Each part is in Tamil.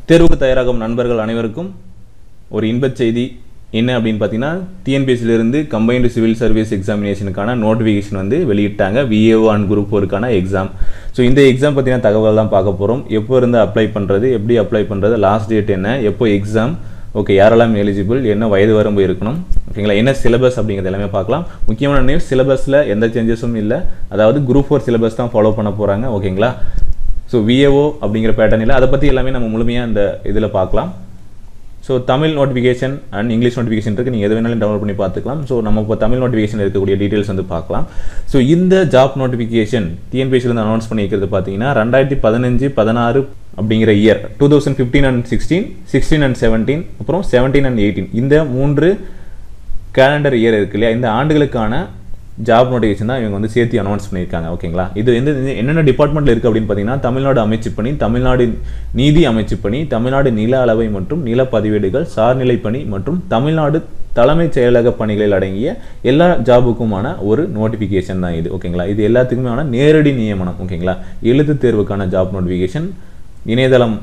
தேர்வுக்கு தயாராகும் நண்பர்கள் அனைவருக்கும் ஒரு இன்பச் செய்தி என்ன அப்படின்னு பார்த்தீங்கன்னா டிஎன்பிஎஸ்சிலிருந்து கம்பைன்டு சிவில் சர்வீஸ் எக்ஸாமினேஷனுக்கான நோட்டிஃபிகேஷன் வந்து வெளியிட்டாங்க விஏஓ அண்ட் குரூப் ஃபோருக்கான எக்ஸாம் ஸோ இந்த எக்ஸாம் பற்றின தகவல் தான் பார்க்க போகிறோம் எப்போ இருந்து அப்ளை பண்ணுறது எப்படி அப்ளை பண்ணுறது லாஸ்ட் டேட் என்ன எப்போ எக்ஸாம் ஓகே யாரெல்லாம் எலிஜிபிள் என்ன வயது வரம்பு இருக்கணும் ஓகேங்களா என்ன சிலபஸ் அப்படிங்கிறது எல்லாமே பார்க்கலாம் முக்கியமான நியூஸ் சிலபஸில் எந்த சேஞ்சஸும் இல்லை அதாவது குரூப் ஃபோர் சிலபஸ் தான் ஃபாலோ பண்ண போகிறாங்க ஓகேங்களா ஸோ விஏஓ அப்படிங்கிற பேட்டர்ன் இல்லை அதை பற்றி எல்லாமே நம்ம முழுமையாக இந்த இதில் பார்க்கலாம் so Tamil notification and English notification இருக்குது நீங்கள் எது வேணாலும் டவுன்லோட் பண்ணி பார்த்துக்கலாம் ஸோ நம்ம இப்போ தமிழ் நோட்டிஃபிகேஷன் இருக்கக்கூடிய டீட்டெயில்ஸ் வந்து பார்க்கலாம் ஸோ இந்த ஜாப் நோட்டிஃபிகேஷன் டிஎன்பிஎஸ்சிலேருந்து அனௌன்ஸ் பண்ணியிருக்கிறது பார்த்தீங்கன்னா ரெண்டாயிரத்தி பதினஞ்சு பதினாறு அப்படிங்கிற year two thousand fifteen and sixteen sixteen and seventeen அப்புறம் செவன்டீன் அண்ட் எயிட்டீன் இந்த மூன்று கேலண்டர் இயர் இருக்கு இல்லையா இந்த ஆண்டுகளுக்கான ஜாப் நோட்டிஃபிகேஷன் தான் இவங்க வந்து சேர்த்து அனௌன்ஸ் பண்ணியிருக்காங்க ஓகேங்களா இது வந்து என்னென்ன டிபார்ட்மெண்ட்டில் இருக்குது அப்படின்னு பார்த்தீங்கன்னா தமிழ்நாடு அமைச்சு பணி தமிழ்நாடு நீதி அமைச்சு பணி தமிழ்நாடு நில அளவை மற்றும் நில பதிவேடுகள் சார்நிலை பணி மற்றும் தமிழ்நாடு தலைமைச் செயலக பணிகளில் அடங்கிய எல்லா ஜாபுக்குமான ஒரு நோட்டிஃபிகேஷன் தான் இது ஓகேங்களா இது எல்லாத்துக்குமான நேரடி நியமனம் ஓகேங்களா எழுத்து தேர்வுக்கான ஜாப் நோட்டிஃபிகேஷன் இணையதளம்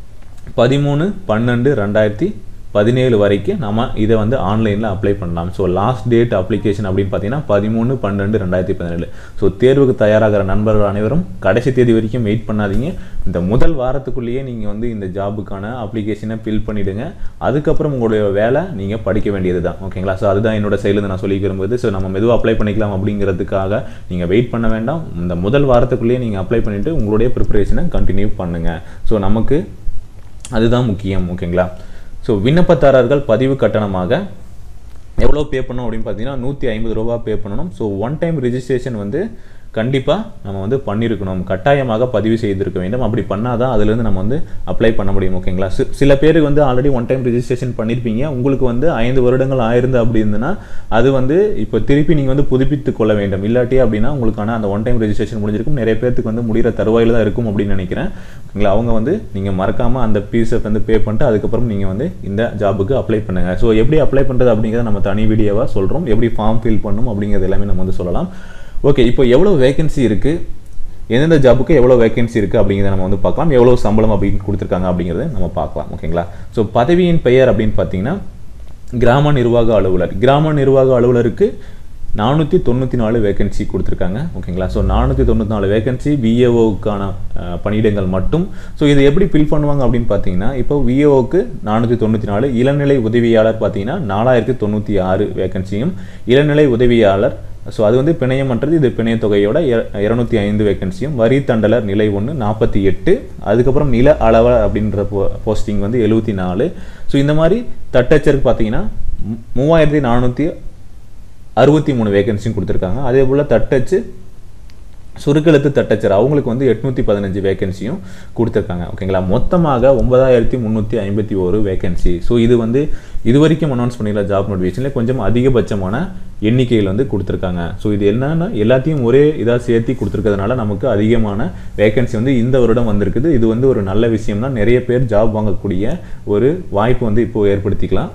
பதிமூணு பன்னெண்டு ரெண்டாயிரத்தி பதினேழு வரைக்கும் நம்ம இதை வந்து ஆன்லைனில் அப்ளை பண்ணலாம் ஸோ லாஸ்ட் டேட் அப்ளிகேஷன் அப்படின்னு பார்த்தீங்கன்னா பதிமூணு பன்னெண்டு ரெண்டாயிரத்தி பதினேழு ஸோ தேர்வுக்கு தயாராகிற நண்பர்கள் அனைவரும் கடைசி தேதி வரைக்கும் வெயிட் பண்ணாதீங்க இந்த முதல் வாரத்துக்குள்ளேயே நீங்கள் வந்து இந்த ஜாபுக்கான அப்ளிகேஷனை ஃபில் பண்ணிவிடுங்க அதுக்கப்புறம் உங்களுடைய வேலை நீங்கள் படிக்க வேண்டியது தான் ஓகேங்களா ஸோ அதுதான் என்னோட சைடில் நான் சொல்லி விரும்புது ஸோ நம்ம மெதுவாக அப்ளை பண்ணிக்கலாம் அப்படிங்கிறதுக்காக நீங்கள் வெயிட் பண்ண வேண்டாம் இந்த முதல் வாரத்துக்குள்ளேயே நீங்கள் அப்ளை பண்ணிவிட்டு உங்களுடைய ப்ரிப்பரேஷனை கண்டினியூ பண்ணுங்கள் ஸோ நமக்கு அதுதான் முக்கியம் ஓகேங்களா ஸோ விண்ணப்பதாரர்கள் பதிவு கட்டணமாக எவ்வளோ பே பண்ணணும் அப்படின்னு பார்த்தீங்கன்னா நூற்றி ஐம்பது ரூபா பே பண்ணணும் ஸோ ஒன் டைம் ரிஜிஸ்ட்ரேஷன் வந்து கண்டிப்பாக நம்ம வந்து பண்ணியிருக்கணும் கட்டாயமாக பதிவு செய்திருக்க வேண்டும் அப்படி பண்ணால் தான் அதுலேருந்து நம்ம வந்து அப்ளை பண்ண முடியும் ஓகேங்களா சி- சில பேருக்கு வந்து ஆல்ரெடி ஒன் டைம் ரிஜிஸ்ட்ரேஷன் பண்ணியிருப்பீங்க உங்களுக்கு வந்து ஐந்து வருடங்கள் ஆயிருந்து அப்படி இருந்ததுன்னா அது வந்து இப்போ திருப்பி நீங்கள் வந்து புதுப்பித்து கொள்ள வேண்டும் இல்லாட்டி அப்படின்னா உங்களுக்கான அந்த ஒன் டைம் ரெஜிஸ்ட்ரேஷன் முடிஞ்சிருக்கும் நிறைய பேருக்கு வந்து முடிகிற தருவாயில் தான் இருக்கும் அப்படின்னு நினைக்கிறேன் ஓகேங்களா அவங்க வந்து நீங்கள் மறக்காமல் அந்த பீஸை வந்து பே பண்ணிட்டு அதுக்கப்புறம் நீங்கள் வந்து இந்த ஜாபுக்கு அப்ளை பண்ணுங்கள் ஸோ எப்படி அப்ளை பண்ணுறது அப்படிங்கிறத நம்ம தனி வீடியோவாக சொல்கிறோம் எப்படி ஃபார்ம் ஃபில் பண்ணணும் அப்படிங்கிறது எல்லாமே நம்ம வந்து சொல்லலாம் ஓகே இப்போ எவ்வளோ வேகன்சி இருக்குது எந்தெந்த ஜாபுக்கு எவ்வளோ வேகன்சி இருக்குது அப்படிங்கிறத நம்ம வந்து பார்க்கலாம் எவ்வளோ சம்பளம் அப்படின்னு கொடுத்துருக்காங்க அப்படிங்கிறத நம்ம பார்க்கலாம் ஓகேங்களா ஸோ பதவியின் பெயர் அப்படின்னு பார்த்தீங்கன்னா கிராம நிர்வாக அலுவலர் கிராம நிர்வாக அலுவலருக்கு நானூற்றி தொண்ணூற்றி நாலு வேகன்சி கொடுத்துருக்காங்க ஓகேங்களா ஸோ நானூற்றி தொண்ணூற்றி நாலு வேகன்சி விஏஓவுக்கான பணியிடங்கள் மட்டும் ஸோ இது எப்படி ஃபில் பண்ணுவாங்க அப்படின்னு பார்த்தீங்கன்னா இப்போ விஏஓக்கு நானூற்றி தொண்ணூற்றி நாலு இளநிலை உதவியாளர் பார்த்தீங்கன்னா நாலாயிரத்தி தொண்ணூற்றி ஆறு வேகன்சியும் இளநிலை உதவியாளர் ஸோ அது வந்து பிணையமற்றது இது பிணைய தொகையோட இரநூத்தி ஐந்து வேகன்சியும் வரி தண்டலர் நிலை ஒன்று நாற்பத்தி எட்டு அதுக்கப்புறம் நில அளவர் அப்படின்ற போஸ்டிங் வந்து எழுபத்தி நாலு ஸோ இந்த மாதிரி தட்டச்சருக்கு பார்த்தீங்கன்னா மூ- மூவாயிரத்தி நானூற்றி அறுபத்தி மூணு வேகன்சியும் கொடுத்துருக்காங்க அதே போல் தட்டச்சு சுருக்கெழுத்து தட்டச்சர் அவங்களுக்கு வந்து எட்நூற்றி பதினஞ்சு வேகன்சியும் கொடுத்துருக்காங்க ஓகேங்களா மொத்தமாக ஒன்பதாயிரத்தி முந்நூற்றி ஐம்பத்தி ஒரு வேகன்சி ஸோ இது வந்து இது வரைக்கும் அனௌன்ஸ் பண்ணிடல ஜாப் நோட்டிஃபிகேஷனில் கொஞ்சம் அதிகபட்சமான எண்ணிக்கையில் வந்து கொடுத்துருக்காங்க ஸோ இது என்னன்னா எல்லாத்தையும் ஒரே இதாக சேர்த்தி கொடுத்துருக்கிறதுனால நமக்கு அதிகமான வேகன்சி வந்து இந்த வருடம் வந்திருக்குது இது வந்து ஒரு நல்ல விஷயம் தான் நிறைய பேர் ஜாப் வாங்கக்கூடிய ஒரு வாய்ப்பு வந்து இப்போ ஏற்படுத்திக்கலாம்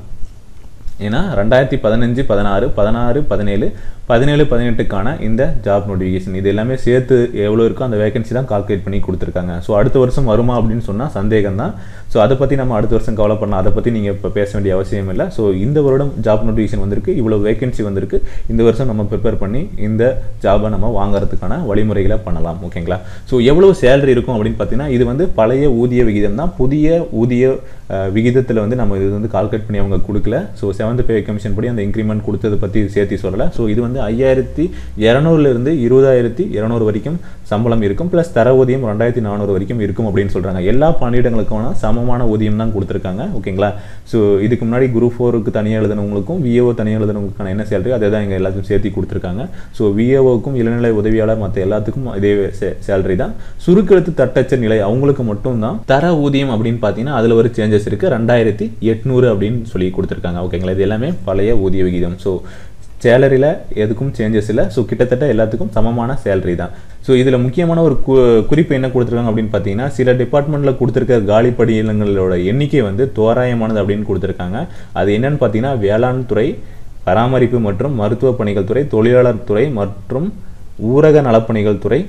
ஏன்னா ரெண்டாயிரத்தி பதினஞ்சு பதினாறு பதினாறு பதினேழு பதினேழு பதினெட்டுக்கான இந்த ஜாப் நோட்டிஃபிகேஷன் இது எல்லாமே சேர்த்து எவ்வளோ இருக்கோ அந்த வேகன்சி தான் கால்குலேட் பண்ணி கொடுத்துருக்காங்க ஸோ அடுத்த வருஷம் வருமா அப்படின்னு சொன்னால் சந்தேகம் தான் ஸோ அதை பற்றி நம்ம அடுத்த வருஷம் கவலை பண்ணலாம் அதை பற்றி நீங்கள் இப்போ பேச வேண்டிய அவசியம் இல்லை ஸோ இந்த வருடம் ஜாப் நோட்டிஃபிகேஷன் வந்திருக்கு இவ்வளோ வேகன்சி வந்திருக்கு இந்த வருஷம் நம்ம ப்ரிப்பேர் பண்ணி இந்த ஜாபை நம்ம வாங்குறதுக்கான வழிமுறைகளை பண்ணலாம் ஓகேங்களா ஸோ எவ்வளோ சேலரி இருக்கும் அப்படின்னு பார்த்தீங்கன்னா இது வந்து பழைய ஊதிய விகிதம் தான் புதிய ஊதிய விகிதத்தில் வந்து நம்ம இது வந்து கால்குலேட் பண்ணி அவங்க கொடுக்கல ஸோ செவன்த் பே கமிஷன் படி அந்த இன்க்ரிமெண்ட் கொடுத்ததை பற்றி சேர்த்து சொல்லலை ஸோ இது வந்து ஐயாயிரத்தி இரநூறுலேருந்து இருபதாயிரத்தி இரநூறு வரைக்கும் சம்பளம் இருக்கும் ப்ளஸ் தர ஊதியம் ரெண்டாயிரத்தி நானூறு வரைக்கும் இருக்கும் அப்படின்னு சொல்கிறாங்க எல்லா பணியிடங்களுக்கான சமமான ஊதியம் தான் கொடுத்துருக்காங்க ஓகேங்களா ஸோ இதுக்கு முன்னாடி குரூப் ஃபோருக்கு தனியாக எழுதுனவங்களுக்கும் விஏஓ தனியாக எழுதுனவங்களுக்கான என்ன சேலரி அதை தான் இங்கே எல்லாத்தையும் சேர்த்து கொடுத்துருக்காங்க ஸோ விஏஓக்கும் இளநிலை உதவியாளர் மற்ற எல்லாத்துக்கும் இதே சேலரி தான் சுருக்கெழுத்து தட்டச்சர் நிலை அவங்களுக்கு மட்டும் தான் தர ஊதியம் அப்படின்னு பார்த்தீங்கன்னா அதில் ஒரு சேஞ்சஸ் இருக்குது ரெண்டாயிரத்தி எட்நூறு அப்படின்னு சொல்லி கொடுத்துருக்காங்க ஓகேங்களா இது எல்லாமே பழைய ஊதிய விகிதம் ஸோ சேலரியில் எதுக்கும் சேஞ்சஸ் இல்லை ஸோ கிட்டத்தட்ட எல்லாத்துக்கும் சமமான சேலரி தான் ஸோ இதில் முக்கியமான ஒரு கு குறிப்பு என்ன கொடுத்துருக்காங்க அப்படின்னு பார்த்தீங்கன்னா சில டிபார்ட்மெண்ட்டில் கொடுத்துருக்க காலி பணியிடங்களோட எண்ணிக்கை வந்து தோராயமானது அப்படின்னு கொடுத்துருக்காங்க அது என்னன்னு பார்த்தீங்கன்னா வேளாண் துறை பராமரிப்பு மற்றும் மருத்துவ பணிகள் துறை தொழிலாளர் துறை மற்றும் ஊரக நலப்பணிகள் துறை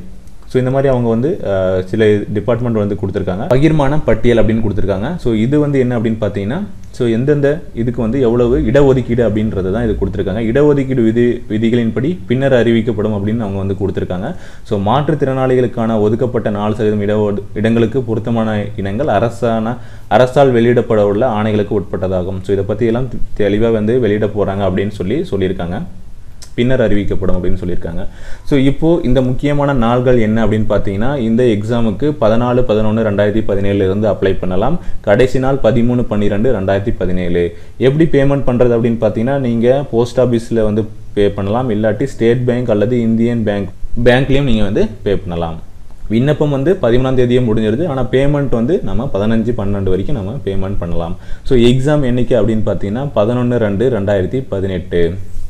ஸோ இந்த மாதிரி அவங்க வந்து அஹ், சில டிபார்ட்மெண்ட் வந்து கொடுத்துருக்காங்க பகிர்மான பட்டியல் அப்படின்னு கொடுத்துருக்காங்க ஸோ இது வந்து என்ன அப்படின்னு பார்த்தீங்கன்னா ஸோ எந்தெந்த இதுக்கு வந்து எவ்வளவு இடஒதுக்கீடு அப்படின்றது தான் இது கொடுத்துருக்காங்க இடஒதுக்கீடு விதி விதிகளின்படி பின்னர் அறிவிக்கப்படும் அப்படின்னு அவங்க வந்து கொடுத்துருக்காங்க ஸோ மாற்றுத்திறனாளிகளுக்கான ஒதுக்கப்பட்ட நாலு சதவீதம் இட இடங்களுக்கு பொருத்தமான இனங்கள் அரசான அரசால் வெளியிடப்பட உள்ள ஆணைகளுக்கு உட்பட்டதாகும் ஸோ இதை பற்றி எல்லாம் தெளிவாக வந்து வெளியிட போகிறாங்க அப்படின்னு சொல்லி சொல்லியிருக்காங்க பின்னர் அறிவிக்கப்படும் அப்படின்னு சொல்லியிருக்காங்க ஸோ இப்போது இந்த முக்கியமான நாள்கள் என்ன அப்படின்னு பார்த்தீங்கன்னா இந்த எக்ஸாமுக்கு பதினாலு பதினொன்று ரெண்டாயிரத்தி பதினேழுல இருந்து அப்ளை பண்ணலாம் கடைசி நாள் பதிமூணு பன்னிரெண்டு ரெண்டாயிரத்தி பதினேழு எப்படி பேமெண்ட் பண்ணுறது அப்படின்னு பார்த்தீங்கன்னா நீங்கள் போஸ்ட் ஆஃபீஸில் வந்து பே பண்ணலாம் இல்லாட்டி ஸ்டேட் பேங்க் அல்லது இந்தியன் பேங்க் பேங்க்லேயும் நீங்கள் வந்து பே பண்ணலாம் விண்ணப்பம் வந்து பதிமூணாம் தேதியே முடிஞ்சிருது ஆனால் பேமெண்ட் வந்து நம்ம பதினஞ்சு பன்னெண்டு வரைக்கும் நம்ம பேமெண்ட் பண்ணலாம் ஸோ எக்ஸாம் என்னைக்கு அப்படின்னு பார்த்தீங்கன்னா பதினொன்று ரெண்டு ரெண்டாயிரத்தி பதினெட்டு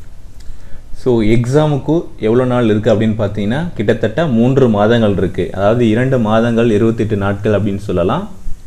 ஸோ எக்ஸாமுக்கு எவ்வளோ நாள் இருக்குது அப்படின்னு பார்த்தீங்கன்னா கிட்டத்தட்ட மூன்று மாதங்கள் இருக்குது அதாவது இரண்டு மாதங்கள் இருபத்தெட்டு நாட்கள் அப்படின்னு சொல்லலாம்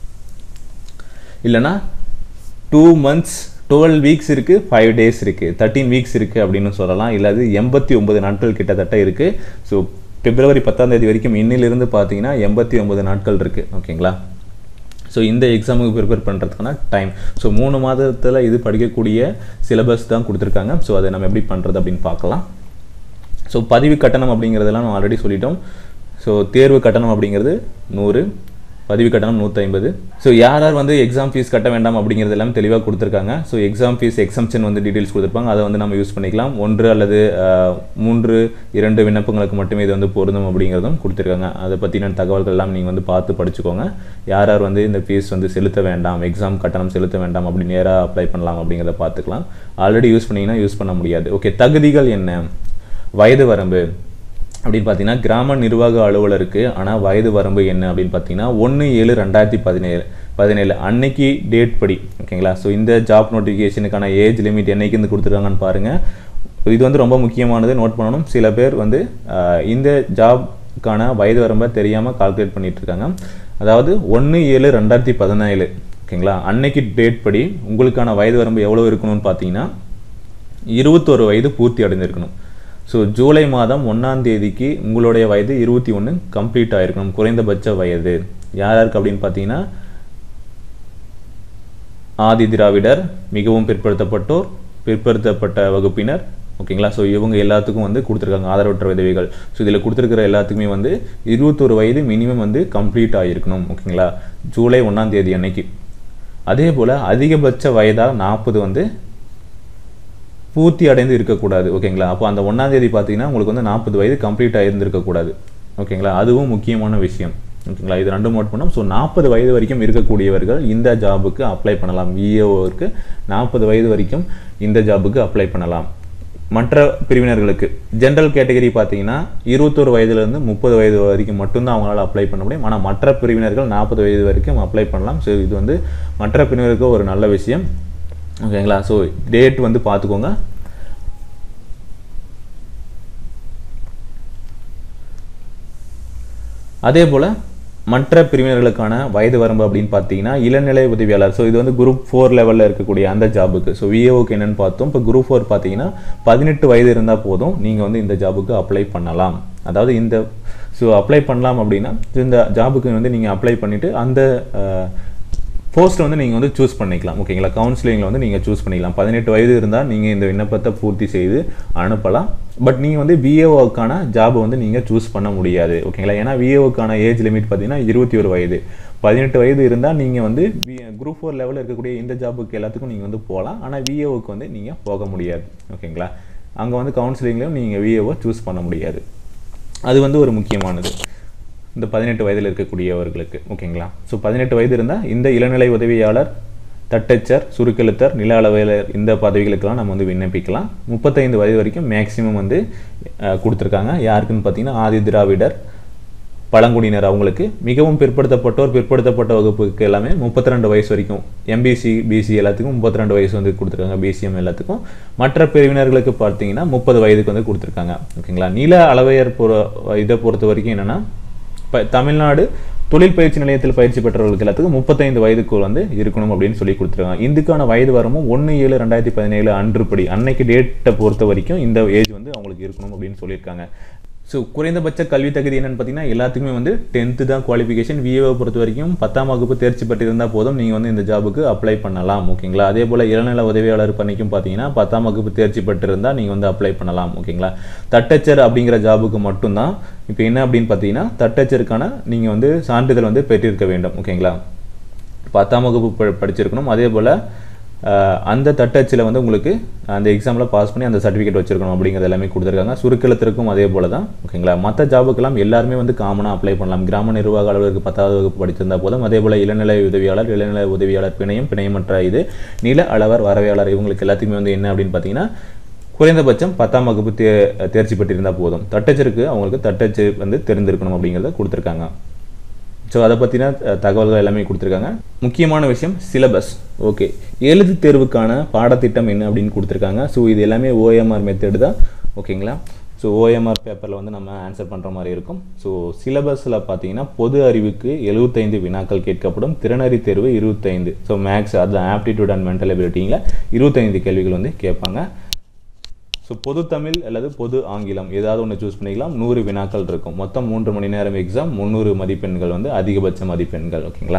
இல்லைனா டூ மந்த்ஸ் டுவெல் வீக்ஸ் இருக்குது ஃபைவ் டேஸ் இருக்குது தேர்ட்டீன் வீக்ஸ் இருக்குது அப்படின்னு சொல்லலாம் இல்லாது எண்பத்தி ஒன்பது நாட்கள் கிட்டத்தட்ட இருக்குது ஸோ பிப்ரவரி பத்தாம் தேதி வரைக்கும் இன்னிலிருந்து பார்த்தீங்கன்னா எண்பத்தி ஒன்பது நாட்கள் இருக்குது ஓகேங்களா ஸோ இந்த எக்ஸாமுக்கு ப்ரிப்பேர் பண்ணுறதுக்கான டைம் ஸோ மூணு மாதத்தில் இது படிக்கக்கூடிய சிலபஸ் தான் கொடுத்துருக்காங்க ஸோ அதை நம்ம எப்படி பண்ணுறது அப்படின்னு பார்க்கலாம் ஸோ பதிவு கட்டணம் அப்படிங்கிறதெல்லாம் நம்ம ஆல்ரெடி சொல்லிட்டோம் ஸோ தேர்வு கட்டணம் அப்படிங்கிறது நூறு பதிவு கட்டணம் நூற்றி ஐம்பது ஸோ யார் யார் வந்து எக்ஸாம் ஃபீஸ் கட்ட வேண்டாம் அப்படிங்கிறது எல்லாம் தெளிவாக கொடுத்துருக்காங்க ஸோ எக்ஸாம் ஃபீஸ் எக்ஸம்ஷன் வந்து டீட்டெயில்ஸ் கொடுத்துருப்பாங்க அதை வந்து நம்ம யூஸ் பண்ணிக்கலாம் ஒன்று அல்லது அஹ், மூன்று இரண்டு விண்ணப்பங்களுக்கு மட்டுமே இது வந்து பொருந்தும் அப்படிங்கிறதும் கொடுத்துருக்காங்க அதை பற்றின தகவல்கள் எல்லாம் நீங்கள் வந்து பார்த்து படிச்சுக்கோங்க யார் யார் வந்து இந்த ஃபீஸ் வந்து செலுத்த வேண்டாம் எக்ஸாம் கட்டணம் செலுத்த வேண்டாம் அப்படி நேராக அப்ளை பண்ணலாம் அப்படிங்கிறத பார்த்துக்கலாம் ஆல்ரெடி யூஸ் பண்ணீங்கன்னா யூஸ் பண்ண முடியாது ஓகே தகுதிகள் என்ன வயது வரம்பு அப்படின்னு பார்த்தீங்கன்னா கிராம நிர்வாக அலுவலருக்கு ஆனால் வயது வரம்பு என்ன அப்படின்னு பார்த்தீங்கன்னா ஒன்று ஏழு ரெண்டாயிரத்தி பதினேழு பதினேழு அன்னைக்கு டேட் படி ஓகேங்களா ஸோ இந்த ஜாப் நோட்டிஃபிகேஷனுக்கான ஏஜ் லிமிட் என்னைக்கு இருந்து கொடுத்துருக்காங்கன்னு பாருங்கள் இது வந்து ரொம்ப முக்கியமானது நோட் பண்ணணும் சில பேர் வந்து ஆஹ், இந்த ஜாப்க்கான வயது வரம்பை தெரியாமல் கால்குலேட் பண்ணிட்டு இருக்காங்க அதாவது ஒன்று ஏழு ரெண்டாயிரத்தி பதினேழு ஓகேங்களா அன்னைக்கு டேட் படி உங்களுக்கான வயது வரம்பு எவ்வளோ இருக்கணும்னு பார்த்தீங்கன்னா இருபத்தொரு வயது பூர்த்தி அடைந்திருக்கணும் ஸோ ஜூலை மாதம் ஒன்றாம் தேதிக்கு உங்களுடைய வயது இருபத்தி ஒன்று கம்ப்ளீட் ஆயிருக்கணும் குறைந்தபட்ச வயது யார் யாருக்கு அப்படின்னு பார்த்தீங்கன்னா ஆதி திராவிடர் மிகவும் பிற்படுத்தப்பட்டோர் பிற்படுத்தப்பட்ட வகுப்பினர் ஓகேங்களா ஸோ இவங்க எல்லாத்துக்கும் வந்து கொடுத்துருக்காங்க ஆதரவற்ற விதவைகள் ஸோ இதில் கொடுத்துருக்கிற எல்லாத்துக்குமே வந்து இருபத்தொரு வயது மினிமம் வந்து கம்ப்ளீட் ஆகிருக்கணும் ஓகேங்களா ஜூலை ஒன்றாம் தேதி அன்னைக்கு அதே போல் அதிகபட்ச வயதாக நாற்பது வந்து பூர்த்தி அடைந்து இருக்கக்கூடாது ஓகேங்களா அப்போ அந்த ஒன்றாம் தேதி பார்த்தீங்கன்னா உங்களுக்கு வந்து நாற்பது வயது கம்ப்ளீட் ஆயிருந்திருக்கக்கூடாது ஓகேங்களா அதுவும் முக்கியமான விஷயம் ஓகேங்களா இது ரெண்டும் நோட் பண்ணோம் ஸோ நாற்பது வயது வரைக்கும் இருக்கக்கூடியவர்கள் இந்த ஜாபுக்கு அப்ளை பண்ணலாம் விஏஓருக்கு நாற்பது வயது வரைக்கும் இந்த ஜாபுக்கு அப்ளை பண்ணலாம் மற்ற பிரிவினர்களுக்கு ஜென்ரல் கேட்டகரி பார்த்தீங்கன்னா இருபத்தொரு வயதுலேருந்து முப்பது வயது வரைக்கும் மட்டும்தான் அவங்களால அப்ளை பண்ண முடியும் ஆனால் மற்ற பிரிவினர்கள் நாற்பது வயது வரைக்கும் அப்ளை பண்ணலாம் ஸோ இது வந்து மற்ற பிரிவினருக்கு ஒரு நல்ல விஷயம் ஓகேங்களா ஸோ டேட் வந்து பார்த்துக்கோங்க அதே போல் மற்ற பிரிவினர்களுக்கான வயது வரம்பு அப்படின்னு பார்த்தீங்கன்னா இளநிலை உதவியாளர் ஸோ இது வந்து குரூப் ஃபோர் லெவலில் இருக்கக்கூடிய அந்த ஜாபுக்கு ஸோ விஏஓக்கு என்னன்னு பார்த்தோம் இப்போ குரூப் ஃபோர் பார்த்தீங்கன்னா பதினெட்டு வயது இருந்தால் போதும் நீங்கள் வந்து இந்த ஜாபுக்கு அப்ளை பண்ணலாம் அதாவது இந்த ஸோ அப்ளை பண்ணலாம் அப்படின்னா இந்த ஜாபுக்கு வந்து நீங்கள் அப்ளை பண்ணிவிட்டு அந்த போஸ்ட் வந்து நீங்கள் வந்து சூஸ் பண்ணிக்கலாம் ஓகேங்களா கவுன்சிலிங்கில் வந்து நீங்கள் சூஸ் பண்ணிக்கலாம் பதினெட்டு வயது இருந்தால் நீங்கள் இந்த விண்ணப்பத்தை பூர்த்தி செய்து அனுப்பலாம் பட் நீங்கள் வந்து விஏஓக்கான ஜாப் வந்து நீங்கள் சூஸ் பண்ண முடியாது ஓகேங்களா ஏன்னா விஏஓக்கான ஏஜ் லிமிட் பார்த்தீங்கன்னா இருபத்தி ஒரு வயது பதினெட்டு வயது இருந்தால் நீங்கள் வந்து குரூப் ஃபோர் லெவலில் இருக்கக்கூடிய இந்த ஜாபுக்கு எல்லாத்துக்கும் நீங்கள் வந்து போகலாம் ஆனால் விஏஓக்கு வந்து நீங்கள் போக முடியாது ஓகேங்களா அங்கே வந்து கவுன்சிலிங்லையும் நீங்கள் விஏஓ சூஸ் பண்ண முடியாது அது வந்து ஒரு முக்கியமானது இந்த பதினெட்டு வயதில் இருக்கக்கூடியவர்களுக்கு ஓகேங்களா ஸோ பதினெட்டு வயது இருந்தால் இந்த இளநிலை உதவியாளர் தட்டச்சர் சுருக்கெழுத்தர் நில அளவையாளர் இந்த பதவிகளுக்கெல்லாம் நம்ம வந்து விண்ணப்பிக்கலாம் முப்பத்தைந்து வயது வரைக்கும் மேக்ஸிமம் வந்து அஹ், கொடுத்துருக்காங்க யாருக்குன்னு பார்த்தீங்கன்னா ஆதி திராவிடர் பழங்குடியினர் அவங்களுக்கு மிகவும் பிற்படுத்தப்பட்டோர் பிற்படுத்தப்பட்ட வகுப்புக்கு எல்லாமே முப்பத்தி ரெண்டு வயசு வரைக்கும் எம்பிசி பிசி எல்லாத்துக்கும் முப்பத்தி ரெண்டு வயசு வந்து கொடுத்துருக்காங்க பிசிஎம் எல்லாத்துக்கும் மற்ற பிரிவினர்களுக்கு பார்த்தீங்கன்னா முப்பது வயதுக்கு வந்து கொடுத்துருக்காங்க ஓகேங்களா நில அளவையர் பொற இதை பொறுத்த வரைக்கும் என்னன்னா இப்போ தமிழ்நாடு தொழில் பயிற்சி நிலையத்தில் பயிற்சி பெற்றவர்களுக்கு எல்லாத்துக்கும் முப்பத்தைந்து வயதுக்கு வந்து இருக்கணும் அப்படின்னு சொல்லி கொடுத்துருக்காங்க இதுக்கான வயது வரமும் ஒன்று ஏழு ரெண்டாயிரத்தி பதினேழு அன்றுப்படி அன்னைக்கு டேட்டை பொறுத்த வரைக்கும் இந்த ஏஜ் வந்து அவங்களுக்கு இருக்கணும் அப்படின்னு சொல்லியிருக்காங்க ஸோ குறைந்தபட்ச கல்வி தகுதி என்னன்னு பார்த்தீங்கன்னா எல்லாத்துக்குமே வந்து டென்த்து தான் குவாலிஃபிகேஷன் விஏஓ பொறுத்த வரைக்கும் பத்தாம் வகுப்பு தேர்ச்சி பெற்றிருந்தால் போதும் நீங்கள் வந்து இந்த ஜாபுக்கு அப்ளை பண்ணலாம் ஓகேங்களா அதே போல் இளநில உதவியாளர் பணிக்கும் பார்த்தீங்கன்னா பத்தாம் வகுப்பு தேர்ச்சி பெற்றிருந்தால் நீங்கள் வந்து அப்ளை பண்ணலாம் ஓகேங்களா தட்டச்சர் அப்படிங்கிற ஜாபுக்கு மட்டும்தான் இப்போ என்ன அப்படின்னு பார்த்தீங்கன்னா தட்டச்சருக்கான நீங்கள் வந்து சான்றிதழ் வந்து பெற்றிருக்க வேண்டும் ஓகேங்களா பத்தாம் வகுப்பு ப- படிச்சிருக்கணும் அதே போல் அந்த தட்டச்சில் வந்து உங்களுக்கு அந்த எக்ஸாமில் பாஸ் பண்ணி அந்த சர்டிஃபிகேட் வச்சிருக்கணும் அப்படிங்கிறது எல்லாமே கொடுத்துருக்காங்க சுருக்கெழுத்திற்கும் அதே போல் தான் ஓகேங்களா மற்ற ஜாபுக்கெல்லாம் எல்லாருமே வந்து காமனாக அப்ளை பண்ணலாம் கிராம நிர்வாக அலுவலருக்கு பத்தாவது வகுப்பு படிச்சிருந்தா போதும் அதே போல் இளநிலை உதவியாளர் இளநிலை உதவியாளர் பிணையம் பிணையமற்ற இது நில அளவர் வரவையாளர் இவங்களுக்கு எல்லாத்துக்குமே வந்து என்ன அப்படின்னு பார்த்தீங்கன்னா குறைந்தபட்சம் பத்தாம் வகுப்பு தே தேர்ச்சி பெற்றிருந்தால் போதும் தட்டச்சருக்கு அவங்களுக்கு தட்டச்சு வந்து தெரிந்திருக்கணும் அப்படிங்கிறத கொடுத்துருக்காங்க ஸோ அதை பற்றின தகவல்கள் எல்லாமே கொடுத்துருக்காங்க முக்கியமான விஷயம் சிலபஸ் ஓகே எழுத்து தேர்வுக்கான பாடத்திட்டம் என்ன அப்படின்னு கொடுத்துருக்காங்க ஸோ இது எல்லாமே ஓஎம்ஆர் மெத்தடு தான் ஓகேங்களா ஸோ ஓஎம்ஆர் பேப்பரில் வந்து நம்ம ஆன்சர் பண்ணுற மாதிரி இருக்கும் ஸோ சிலபஸில் பார்த்தீங்கன்னா பொது அறிவுக்கு எழுபத்தைந்து வினாக்கள் கேட்கப்படும் திறனறி தேர்வு இருபத்தைந்து ஸோ மேக்ஸ் அது ஆப்டிடியூட் அண்ட் மென்டல் எபிலிட்டிங்கில் இருபத்தைந்து கேள்விகள் வந்து கேட்பாங்க ஸோ பொது தமிழ் அல்லது பொது ஆங்கிலம் ஏதாவது ஒன்று சூஸ் பண்ணிக்கலாம் நூறு வினாக்கள் இருக்கும் மொத்தம் மூன்று மணி நேரம் எக்ஸாம் முந்நூறு மதிப்பெண்கள் வந்து அதிகபட்ச மதிப்பெண்கள் ஓகேங்களா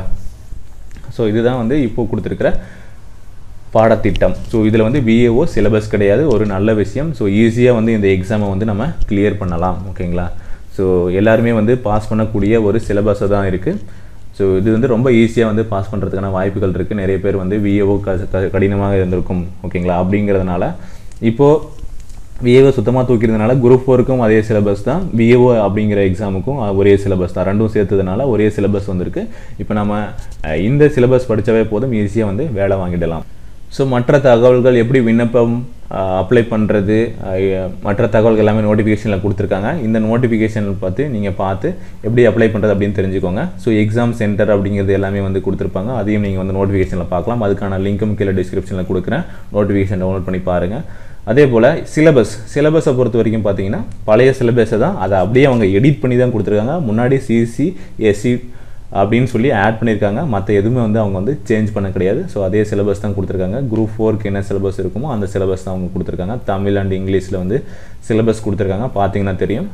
ஸோ இதுதான் வந்து இப்போ கொடுத்துருக்கிற பாடத்திட்டம் ஸோ இதில் வந்து பிஏஓ சிலபஸ் கிடையாது ஒரு நல்ல விஷயம் ஸோ ஈஸியாக வந்து இந்த எக்ஸாமை வந்து நம்ம கிளியர் பண்ணலாம் ஓகேங்களா ஸோ எல்லாருமே வந்து பாஸ் பண்ணக்கூடிய ஒரு சிலபஸை தான் இருக்குது ஸோ இது வந்து ரொம்ப ஈஸியாக வந்து பாஸ் பண்ணுறதுக்கான வாய்ப்புகள் இருக்குது நிறைய பேர் வந்து விஏஓ க க- கடினமாக இருந்திருக்கும் ஓகேங்களா அப்படிங்கிறதுனால இப்போது விஏஓ சுத்தமாக தூக்கிறதுனால குரூப் ஃபோருக்கும் அதே சிலபஸ் தான் விஏஓ அப்படிங்கிற எக்ஸாமுக்கும் ஒரே சிலபஸ் தான் ரெண்டும் சேர்த்ததுனால ஒரே சிலபஸ் வந்திருக்கு இப்போ நம்ம அஹ், இந்த சிலபஸ் படித்தாவே போதும் ஈஸியாக வந்து வேலை வாங்கிடலாம் ஸோ மற்ற தகவல்கள் எப்படி விண்ணப்பம் அப்ளை பண்ணுறது மற்ற தகவல்கள் எல்லாமே நோட்டிஃபிகேஷனில் கொடுத்துருக்காங்க இந்த நோட்டிஃபிகேஷன் பார்த்து நீங்கள் பார்த்து எப்படி அப்ளை பண்ணுறது அப்படின்னு தெரிஞ்சுக்கோங்க ஸோ எக்ஸாம் சென்டர் அப்படிங்கிறது எல்லாமே வந்து கொடுத்துருப்பாங்க அதையும் நீங்கள் வந்து நோட்டிஃபிகேஷனில் பார்க்கலாம் அதுக்கான லிங்க்கும் கீழே டிஸ்கிரிப்ஷனில் கொடுக்குறேன் நோட்டிஃபிகேஷன் டவுன்லோட் பண்ணி பாருங்கள் அதே போல் சிலபஸ் சிலபஸை பொறுத்த வரைக்கும் பார்த்தீங்கன்னா பழைய சிலபஸை தான் அதை அப்படியே அவங்க எடிட் பண்ணி தான் கொடுத்துருக்காங்க முன்னாடி சிசி எஸ்சி அப்படின்னு சொல்லி ஆட் பண்ணியிருக்காங்க மற்ற எதுவுமே வந்து அவங்க வந்து சேஞ்ச் பண்ண கிடையாது ஸோ அதே சிலபஸ் தான் கொடுத்துருக்காங்க குரூப் ஃபோருக்கு என்ன சிலபஸ் இருக்குமோ அந்த சிலபஸ் தான் அவங்க கொடுத்துருக்காங்க தமிழ் அண்ட் இங்கிலீஷில் வந்து சிலபஸ் கொடுத்துருக்காங்க பார்த்தீங்கன்னா தெரியும்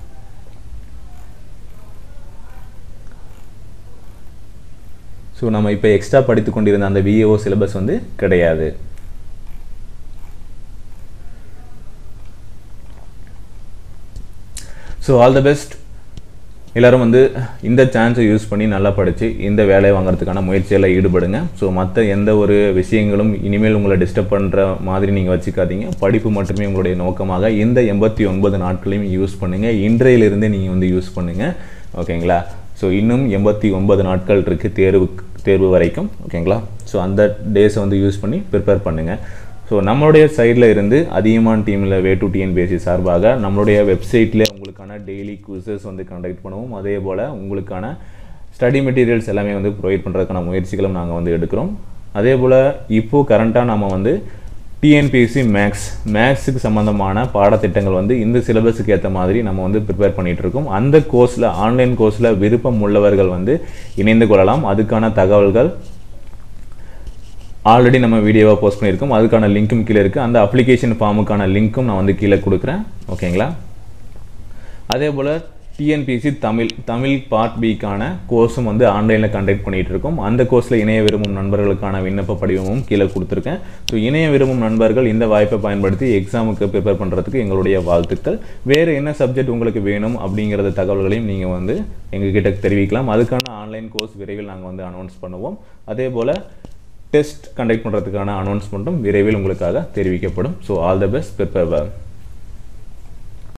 ஸோ நம்ம இப்போ எக்ஸ்ட்ரா படித்து கொண்டிருந்த அந்த விஏஓ சிலபஸ் வந்து கிடையாது ஸோ ஆல் த பெஸ்ட் எல்லாரும் வந்து இந்த சான்ஸை யூஸ் பண்ணி நல்லா படித்து இந்த வேலையை வாங்குறதுக்கான முயற்சியில் ஈடுபடுங்க ஸோ மற்ற எந்த ஒரு விஷயங்களும் இனிமேல் உங்களை டிஸ்டர்ப் பண்ணுற மாதிரி நீங்கள் வச்சுக்காதீங்க படிப்பு மட்டுமே உங்களுடைய நோக்கமாக இந்த எண்பத்தி ஒன்பது நாட்களையும் யூஸ் பண்ணுங்கள் இன்றையிலிருந்தே நீங்கள் வந்து யூஸ் பண்ணுங்கள் ஓகேங்களா ஸோ இன்னும் எண்பத்தி ஒன்பது நாட்கள் இருக்குது தேர்வு தேர்வு வரைக்கும் ஓகேங்களா ஸோ அந்த டேஸை வந்து யூஸ் பண்ணி ப்ரிப்பேர் பண்ணுங்கள் ஸோ நம்மளுடைய சைடில் இருந்து அதிகமான டீமில் வே டு டிஎன்பிஎஸ்சி சார்பாக நம்மளுடைய வெப்சைட்டில் உங்களுக்கான டெய்லி குவிசஸ் வந்து கண்டக்ட் பண்ணுவோம் அதே போல் உங்களுக்கான ஸ்டடி மெட்டீரியல்ஸ் எல்லாமே வந்து ப்ரொவைட் பண்ணுறதுக்கான முயற்சிகளும் நாங்கள் வந்து எடுக்கிறோம் அதே போல் இப்போது கரண்ட்டாக நம்ம வந்து டிஎன்பிஎஸ்சி மேக்ஸ் மேக்ஸுக்கு சம்மந்தமான பாடத்திட்டங்கள் வந்து இந்த சிலபஸுக்கு ஏற்ற மாதிரி நம்ம வந்து ப்ரிப்பேர் பண்ணிகிட்டு இருக்கோம் அந்த கோர்ஸில் ஆன்லைன் கோர்ஸில் விருப்பம் உள்ளவர்கள் வந்து இணைந்து கொள்ளலாம் அதுக்கான தகவல்கள் ஆல்ரெடி நம்ம வீடியோவாக போஸ்ட் பண்ணியிருக்கோம் அதுக்கான லிங்க்கும் கீழே இருக்குது அந்த அப்ளிகேஷன் ஃபார்முக்கான லிங்க்கும் நான் வந்து கீழே கொடுக்குறேன் ஓகேங்களா அதே போல் டிஎன்பிசி தமிழ் தமிழ் பார்ட் பிக்கான கோர்ஸும் வந்து ஆன்லைனில் கண்டக்ட் பண்ணிகிட்டு இருக்கோம் அந்த கோர்ஸில் இணைய விரும்பும் நண்பர்களுக்கான விண்ணப்ப படிவமும் கீழே கொடுத்துருக்கேன் ஸோ இணைய விரும்பும் நண்பர்கள் இந்த வாய்ப்பை பயன்படுத்தி எக்ஸாமுக்கு ப்ரிப்பேர் பண்ணுறதுக்கு எங்களுடைய வாழ்த்துக்கள் வேறு என்ன சப்ஜெக்ட் உங்களுக்கு வேணும் அப்படிங்கிறத தகவல்களையும் நீங்கள் வந்து எங்ககிட்ட தெரிவிக்கலாம் அதுக்கான ஆன்லைன் கோர்ஸ் விரைவில் நாங்கள் வந்து அனௌன்ஸ் பண்ணுவோம் அதே போல் டெஸ்ட் கண்டக்ட் பண்ணுறதுக்கான அனௌன்ஸ்மெண்ட்டும் விரைவில் உங்களுக்காக தெரிவிக்கப்படும் so all the best prepare